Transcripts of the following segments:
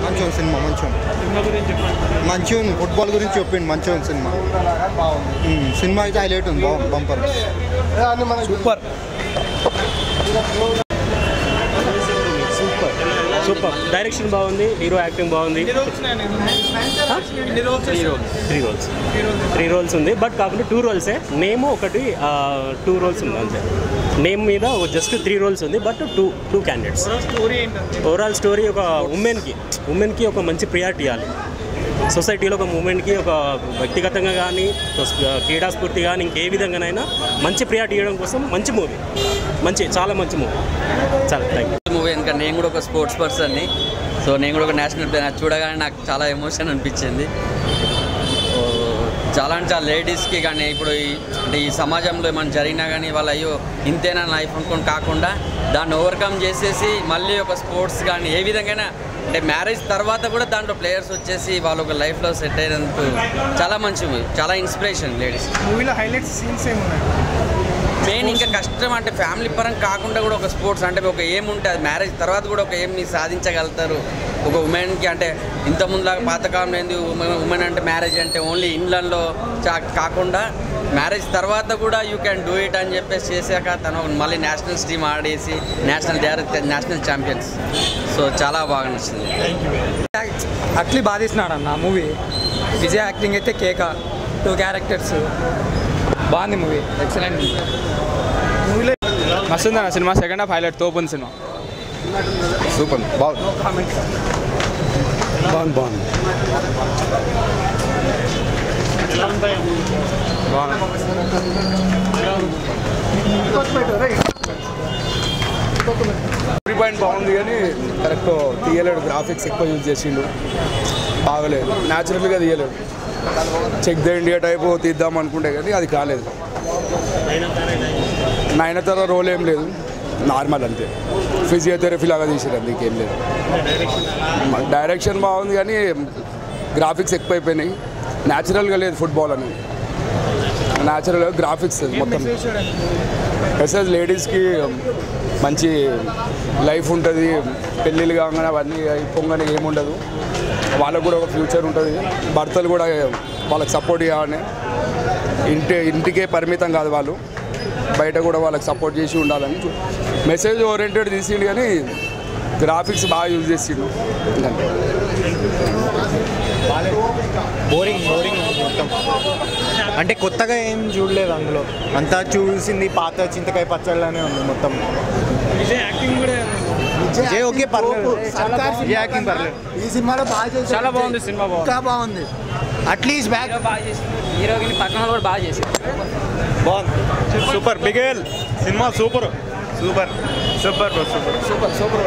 మంచిగా ఉంది సినిమా మంచిగా ఉంది సినిమా గురించి చెప్పండి మంచిగా ఉంది ఫుట్బాల్ గురించి చెప్పిండు మంచిగా ఉంది సినిమా ఉమ్, సినిమా అయితే హైలైట్ ఉంది బాగుంది bumper super super super direction బాగుంది హీరో యాక్టింగ్ బాగుంది త్రీ రోల్స్ త్రీ రోల్స్ ఉంది బట్ కాకుండా టూ రోల్సే నేమ్ ఒకటి టూ రోల్స్ ఉంది అంతే నేమ్ మీద జస్ట్ త్రీ రోల్స్ ఉంది but two two candidates story ఏంటంటే ఓవరాల్ స్టోరీ ఒక ఉమెన్కి ఉమెన్కి ఒక మంచి ప్రియారిటీ ఇవ్వాలి సొసైటీలో ఒక మూమెంట్కి ఒక వ్యక్తిగతంగా కానీ క్రీడా స్ఫూర్తి కానీ ఇంకే విధంగానైనా మంచి ప్రియారిటీ ఇవ్వడం కోసం మంచి మూవీ మంచి చాలా మంచి మూవీ చాలా థ్యాంక్ యూ మూవీ ఎందుకంటే నేను కూడా ఒక స్పోర్ట్స్ పర్సన్ని సో నేను కూడా ఒక నేషనల్ ప్లేయర్ అది చూడగానే నాకు చాలా ఎమోషన్ అనిపించింది సో చాలా అంటే చాలా లేడీస్కి కానీ ఇప్పుడు ఈ అంటే ఈ సమాజంలో ఏమైనా జరిగినా కానీ వాళ్ళు అయ్యో ఇంతేనా లైఫ్ అనుకొని కాకుండా దాన్ని ఓవర్కమ్ చేసేసి మళ్ళీ ఒక స్పోర్ట్స్ కానీ ఏ విధంగా అంటే మ్యారేజ్ తర్వాత కూడా దాంట్లో ప్లేయర్స్ వచ్చేసి వాళ్ళు ఒక లైఫ్లో సెట్ అయినందుకు చాలా మంచి మూవీ చాలా ఇన్స్పిరేషన్ లేడీస్ మూవీలో హైలైట్స్ సీన్స్ ఏమున్నాయి మెయిన్ ఇంకా కష్టం అంటే ఫ్యామిలీ పరంగా కాకుండా కూడా ఒక స్పోర్ట్స్ అంటే ఒక ఏం ఉంటుంది మ్యారేజ్ తర్వాత కూడా ఒక ఏం మీరు సాధించగలుగుతారు ఒక ఉమెన్కి అంటే ఇంత ముందులాగా పాతకాలం ఏంది ఉమెన్ అంటే మ్యారేజ్ అంటే ఓన్లీ ఇండ్లలో కాకుండా మ్యారేజ్ తర్వాత కూడా యూ క్యాన్ డూ ఇట్ అని చెప్పేసి చేశాక తను మళ్ళీ నేషనల్ టీమ్ ఆడేసి నేషనల్ నేషనల్ ఛాంపియన్స్ సో చాలా బాగా నచ్చింది అట్లీ బాధిస్తున్నాడు అన్న మూవీ విజయ్ యాక్టింగ్ అయితే కేక టూ క్యారెక్టర్స్ బాగుంది మూవీ ఎక్సలెంట్ మస్తు ఉందన్న సినిమా సెకండ్ హాఫ్ హైలైట్ తోపు ఉంది సినిమా సూపర్ బాగుంది బాగుంది బాగుంది త్రీ పాయింట్ బాగుంది కానీ కరెక్ట్ తీయలేడు గ్రాఫిక్స్ ఎక్కువ యూజ్ చేసిండు బాగలేదు న్యాచురల్గా తీయలేడు చెక్ ద ఇండియా టైపు తీద్దాం అనుకుంటే కానీ అది కాలేదు నయనతార రోల్ ఏం లేదు నార్మల్ అంతే ఫిజియోథెరపీ లాగా తీసారు అంతే ఇంకేం లేదు డైరెక్షన్ బాగుంది కానీ గ్రాఫిక్స్ ఎక్కువైపోయినాయి న్యాచురల్గా లేదు ఫుట్బాల్ అనేది న్యాచురల్గా గ్రాఫిక్స్ మొత్తం మెసేజ్ లేడీస్కి మంచి లైఫ్ ఉంటుంది పెళ్ళిళ్ళు కాగానే అవన్నీ అయిపోగానే ఏముండదు వాళ్ళకు కూడా ఒక ఫ్యూచర్ ఉంటుంది భర్తలు కూడా వాళ్ళకి సపోర్ట్ చేయాలని ఇంటి ఇంటికే పరిమితం కాదు వాళ్ళు బయట కూడా వాళ్ళకి సపోర్ట్ చేసి ఉండాలని మెసేజ్ ఓరియంటెడ్ తీసిండు కానీ గ్రాఫిక్స్ బాగా యూజ్ చేసిండు ఇంకంతే. బోరింగ్ బోరింగ్ మొత్తం అంటే కొత్తగా ఏం చూడలేదు అందులో అంతా చూసింది పాత చింతకాయ పచ్చళ్ళనే ఉంది మొత్తం విజయ్ యాక్టింగ్ కూడా విజయ్ ఓకే పర్లేదు విజయ్ యాక్టింగ్ పర్లేదు ఈ సినిమాలో బాగా చేశారు చాలా బాగుంది సినిమా బాగుంది ఇంకా బాగుంది అట్లీస్ట్ బ్యాక్ హీరోకి పక్కన కూడా బాగా చేసి బాగుంది super Bigil cinema super super super super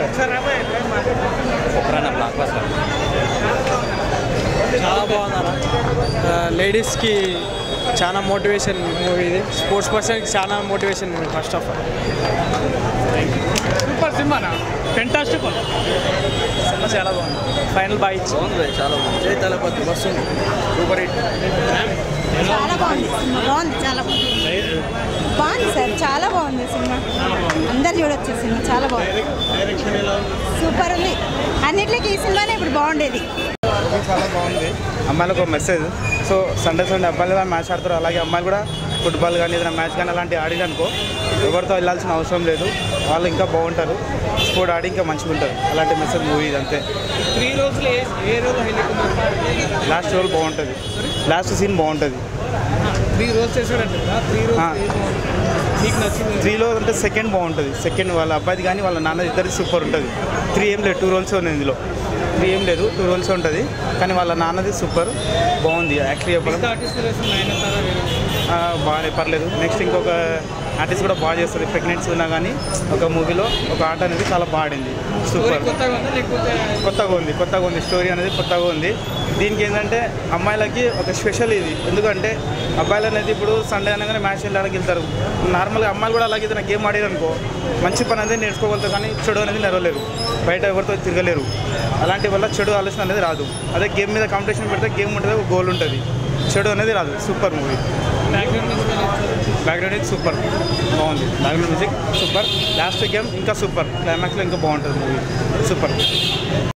చాలా బాగుందన్న లేడీస్కి చాలా మోటివేషన్ మూవీ ఇది స్పోర్ట్స్ పర్సన్కి చాలా motivation movie first of all super సినిమానా ఫెంటాస్టిక్ సినిమా చాలా బాగుంది ఫైనల్ బాగా ఇచ్చి బాగుంది చాలా బాగుంది జై తలపతి బస్సు సూపర్ హిట్ చాలా బాగుంది సినిమా బాగుంది చాలా బాగుంది బాగుంది సార్ చాలా బాగుంది సినిమా అందరు చూడొచ్చు సినిమా చాలా బాగుంది సూపర్ ఉంది అన్నిట్లకి ఈ సినిమానే ఇప్పుడు బాగుండేది చాలా బాగుంది అమ్మాయిలకు ఒక మెసేజ్ సో సండే సండే అబ్బాయిలు కూడా మ్యాచ్ ఆడతారు అలాగే అమ్మాయిలు కూడా ఫుట్బాల్ కానీ ఏదైనా మ్యాచ్ కానీ అలాంటివి ఆడిననుకో ఎవరితో వెళ్ళాల్సిన అవసరం లేదు వాళ్ళు ఇంకా బాగుంటారు స్పోర్ట్ ఆడి ఇంకా మంచిగా ఉంటారు అలాంటి మెసేజ్ మూవీ ఇది అంతే త్రీ రోజులు ఏ ఏ రోజు హైలైట్ ఉంది లాస్ట్ రోల్ బాగుంటుంది లాస్ట్ సీన్ బాగుంటుంది త్రీ రోజు చేశారంట కదా త్రీ రోజు ఆ. మీకు నచ్చింది త్రీలో అంటే సెకండ్ బాగుంటుంది సెకండ్ వాళ్ళ అబ్బాయిది కానీ వాళ్ళ నాన్న ఇద్దరికి సూపర్ ఉంటుంది త్రీ ఏం లేదు టూ రోల్స్ ఉన్నాయి ఇందులో త్రీ ఏం లేదు టూ రోల్స్ ఉంటుంది కానీ వాళ్ళ నాన్నది సూపర్ బాగుంది యాక్చువల్లీ చెప్పడం ఆర్టిస్ట్ నయనతార ఆ, బాగానే పర్లేదు నెక్స్ట్ ఇంకొక ఆర్టిస్ట్ కూడా బాగా చేస్తుంది ప్రెగ్నెన్సీ ఉన్నా కానీ ఒక మూవీలో ఒక ఆట అనేది చాలా బాడింది సూపర్ కొత్తగా ఉందా లేకపోతే కొత్తగా ఉంది కొత్తగా ఉంది స్టోరీ అనేది కొత్తగా ఉంది దీనికి ఏంటంటే అమ్మాయిలకి ఒక స్పెషల్ ఇది ఎందుకంటే అబ్బాయిలు అనేది ఇప్పుడు సండే అనగానే మ్యాచ్ వెళ్ళడానికి వెళ్తారు నార్మల్గా అమ్మాయిలు కూడా అలాగే ఏదైనా గేమ్ ఆడారు అనుకో మంచి పని అనేది నేర్చుకోగలుగుతారు కానీ చెడు అనేది నెరవలేరు బయట ఎవరితో తిరగలేరు అలాంటి వల్ల చెడు ఆలోచన అనేది రాదు అదే గేమ్ మీద కాంపిటీషన్ పెడితే గేమ్ ఉంటుంది ఒక గోల్ ఉంటుంది చెడు అనేది రాదు సూపర్ మూవీ బ్యాక్గ్రౌండ్ ఇది సూపర్ బాగుంది background music super last game ఇంకా సూపర్ క్లైమాక్స్లో ఇంకా బాగుంటుంది మూవీ సూపర్